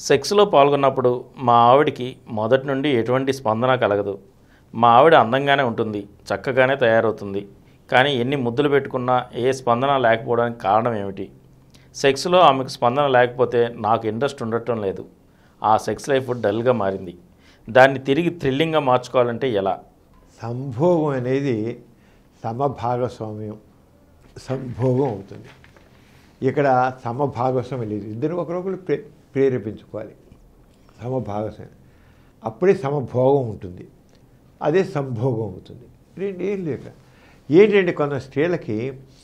సెక్స్లో పాల్గొన్నప్పుడు మా ఆవిడికి మొదటి నుండి ఎటువంటి స్పందన కలగదు మా ఆవిడ అందంగానే ఉంటుంది చక్కగానే తయారవుతుంది కానీ ఎన్ని ముద్దులు పెట్టుకున్నా ఏ స్పందన లేకపోవడానికి కారణం ఏమిటి సెక్స్లో ఆమెకు స్పందన లేకపోతే నాకు ఇంట్రెస్ట్ ఉండటం లేదు ఆ సెక్స్ లైఫ్ డల్గా మారింది దాన్ని తిరిగి థ్రిల్లింగ్గా మార్చుకోవాలంటే ఎలా సంభోగం అనేది సమభాగస్వామ్యం సంభోగం అవుతుంది ఇక్కడ సమభాగస్వామ్యం లేదు ఇద్దరు ఒకరొకరు ప్రే ప్రేరేపించుకోవాలి సమభాగస్వామ్యం అప్పుడే సమభోగం ఉంటుంది అదే సంభోగం అవుతుంది రెండు ఏం లేక ఏంటంటే కొంత స్త్రీలకి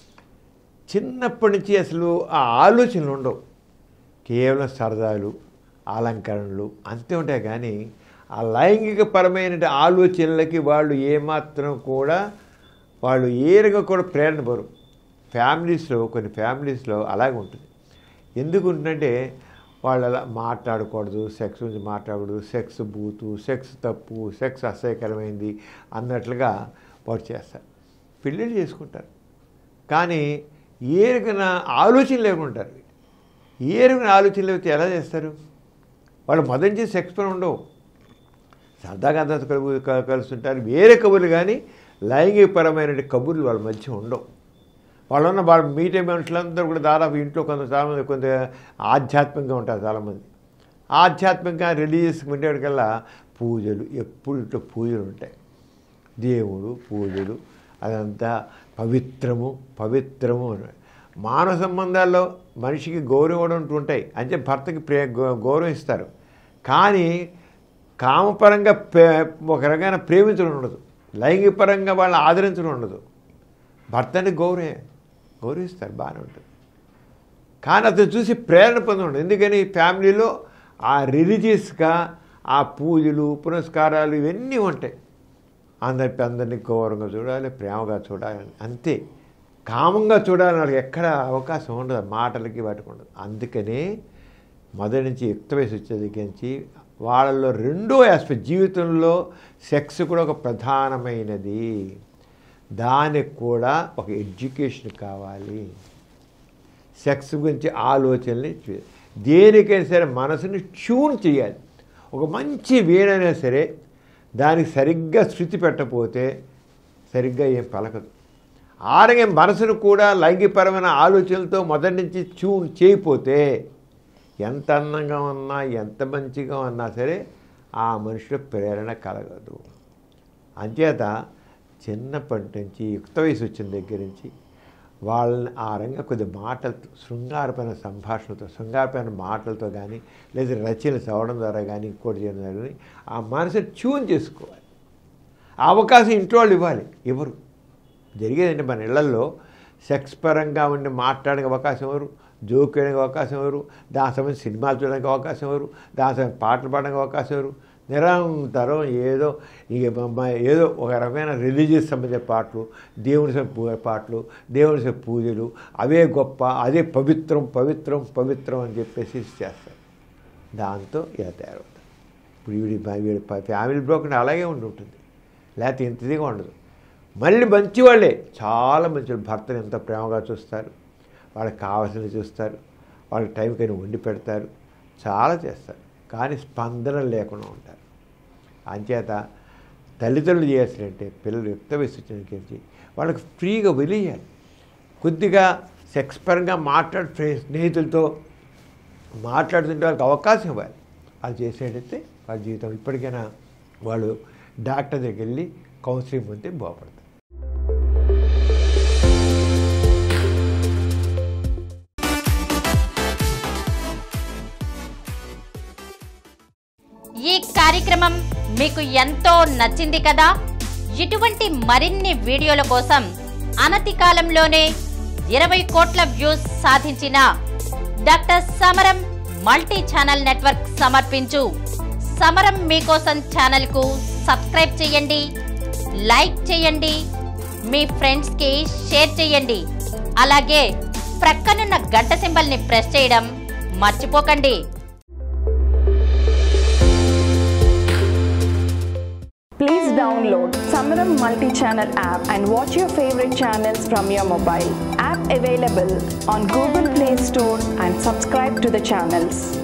చిన్నప్పటి నుంచి అసలు ఆ ఆలోచనలు ఉండవు కేవలం సరదాలు అలంకరణలు అంతే ఉంటాయి కానీ ఆ లైంగిక పరమైన ఆలోచనలకి వాళ్ళు ఏమాత్రం కూడా వాళ్ళు ఏరుగా కూడా ప్రేరణ పరు ఫ్యామిలీస్లో కొన్ని ఫ్యామిలీస్లో అలాగే ఉంటుంది ఎందుకు ఉంటుందంటే వాళ్ళు అలా మాట్లాడకూడదు సెక్స్ గురించి మాట్లాడకూడదు సెక్స్ బూతు సెక్స్ తప్పు సెక్స్ అసహ్యకరమైంది అన్నట్లుగా వాడు చేస్తారు పెళ్ళిళ్ళు చేసుకుంటారు కానీ ఏరుగన ఆలోచన లేకుంటారు ఏరుగన ఆలోచన లేకపోతే ఎలా చేస్తారు వాళ్ళు మొదటి నుంచి సెక్స్ పని ఉండవు సరదాగా అంతా కలుపు క- కలుస్తుంటారు వేరే కబుర్లు కానీ లైంగికపరమైన కబుర్లు వాళ్ళ మధ్య ఉండవు వాళ్ళున్న వాళ్ళ మీటే మనుషులందరూ కూడా దాదాపు ఇంట్లో కొంత చాలామంది కొంత ఆధ్యాత్మికంగా ఉంటారు చాలామంది ఆధ్యాత్మికంగా రిలీజియస్ ఉండేటికల్లా పూజలు ఎప్పుడు ఇంట్లో పూజలు ఉంటాయి దేవుడు పూజలు అదంతా పవిత్రము పవిత్రము అని. మానవ సంబంధాల్లో మనిషికి గౌరవం అంటూ ఉంటాయి అంటే భర్తకి ప్రే గౌ- గౌరవం ఇస్తారు కానీ కామపరంగా ప్రే ఒక రకమైన ప్రేమించడం ఉండదు లైంగిక పరంగా వాళ్ళని ఆదరించడం ఉండదు భర్తని గౌరవే గౌరవిస్తారు బాగానే ఉంటుంది కానీ అతను చూసి ప్రేరణ పొందడం ఎందుకని ఫ్యామిలీలో ఆ రిలీజియస్గా ఆ పూజలు పునస్కారాలు ఇవన్నీ ఉంటాయి అందరి అందరినీ గౌరవంగా చూడాలి ప్రేమగా చూడాలి అంతే కామంగా చూడాలని వాళ్ళకి ఎక్కడ అవకాశం ఉండదు మాటలకి వాటికి ఉండదు అందుకనే మొదటి నుంచి యుక్త వయసు వచ్చే దగ్గర నుంచి వాళ్ళలో రెండో ఆస్పెక్ట్ జీవితంలో సెక్స్ కూడా ఒక ప్రధానమైనది దానికి కూడా ఒక ఎడ్యుకేషన్ కావాలి సెక్స్ గురించి ఆలోచనని చే- దేనికైనా సరే మనసుని ట్యూన్ చేయాలి ఒక మంచి వీణైనా సరే దానికి సరిగ్గా శృతి పెట్టకపోతే సరిగ్గా ఏం పలకదు ఆరగే మనసును కూడా లైంగికపరమైన ఆలోచనలతో మొదటి నుంచి ట్యూన్ చేయకపోతే ఎంత అందంగా ఉన్నా ఎంత మంచిగా ఉన్నా సరే ఆ మనిషిలో ప్రేరణ కలగదు అంచేత చిన్నప్పటి నుంచి యుక్త వయసు వచ్చిన దగ్గర నుంచి వాళ్ళని ఆ రంగా కొద్ది మాటలతో శృంగారపైన సంభాషణతో శృంగారపైన మాటలతో కానీ లేదా రచనలు చదవడం ద్వారా కానీ ఇంకోటి చేయడం ద్వారా కానీ ఆ మనసుని ట్యూన్ చేసుకోవాలి ఆ అవకాశం ఇంట్లో వాళ్ళు ఇవ్వాలి ఎవరు జరిగేదంటే మన ఇళ్లలో సెక్స్ పరంగా ఉండి మాట్లాడడానికి అవకాశం ఎవరు జోక్ వేయడానికి అవకాశం ఎవరు దాని సంబంధించి సినిమాలు చూడడానికి అవకాశం ఎవరు దాని సంబంధించి పాటలు పాడడానికి అవకాశం ఎవరు నిరంతరం ఏదో ఇక మా- ఏదో ఒక రకమైన రిలీజియస్ సంబంధించిన పాటలు దేవుని సం- పూ- పాటలు దేవుని సం- పూజలు అవే గొప్ప అదే పవిత్రం పవిత్రం పవిత్రం అని చెప్పేసి చేస్తారు దాంతో ఇలా తయారవుతారు ఇప్పుడు వీడి వీడి ఫ్యామిలీ బ్రోకన్ అలాగే ఉండి ఉంటుంది లేకపోతే ఇంత ఇదిగా ఉండదు మళ్ళీ మంచి వాళ్ళే చాలా మంచి వాళ్ళు. భర్తను ఎంత ప్రేమగా చూస్తారు వాళ్ళకి కావాల్సినవి చూస్తారు వాళ్ళకి టైంకైనా వండి పెడతారు చాలా చేస్తారు కానీ స్పందన లేకుండా ఉంటారు అంచేత తల్లిదండ్రులు చేయాల్సినంటే పిల్లలు యుక్త వయసు వచ్చిన దగ్గర నుంచి వాళ్ళకి ఫ్రీగా వదిలేయాలి కొద్దిగా సెక్స్ పరంగా మాట్లాడు ఫ్రె- స్నేహితులతో మాట్లాడుతుంటే వాళ్ళకి అవకాశం ఇవ్వాలి అది చేసేటైతే వాళ్ళ జీవితం ఇప్పటికైనా వాళ్ళు డాక్టర్ దగ్గరికి వెళ్ళి కౌన్సిలింగ్ పొందితే బాగుపడతారు ఈ కార్యక్రమం మీకు ఎంతో నచ్చింది కదా ఇటువంటి మరిన్ని వీడియోల కోసం అనతి కాలంలోనే ఇరవై కోట్ల వ్యూస్ సాధించిన డాక్టర్ సమరం మల్టీ ఛానల్ నెట్వర్క్ సమర్పించు సమరం మీకోసం ఛానల్ కు సబ్స్క్రైబ్ చేయండి లైక్ చేయండి మీ ఫ్రెండ్స్ కి షేర్ చేయండి అలాగే ప్రక్కనున్న గంట సింబల్ ని ప్రెస్ చేయడం మర్చిపోకండి Please download Samaram multi-channel app and watch your favorite channels from your mobile. App available on Google Play Store and subscribe to the channels.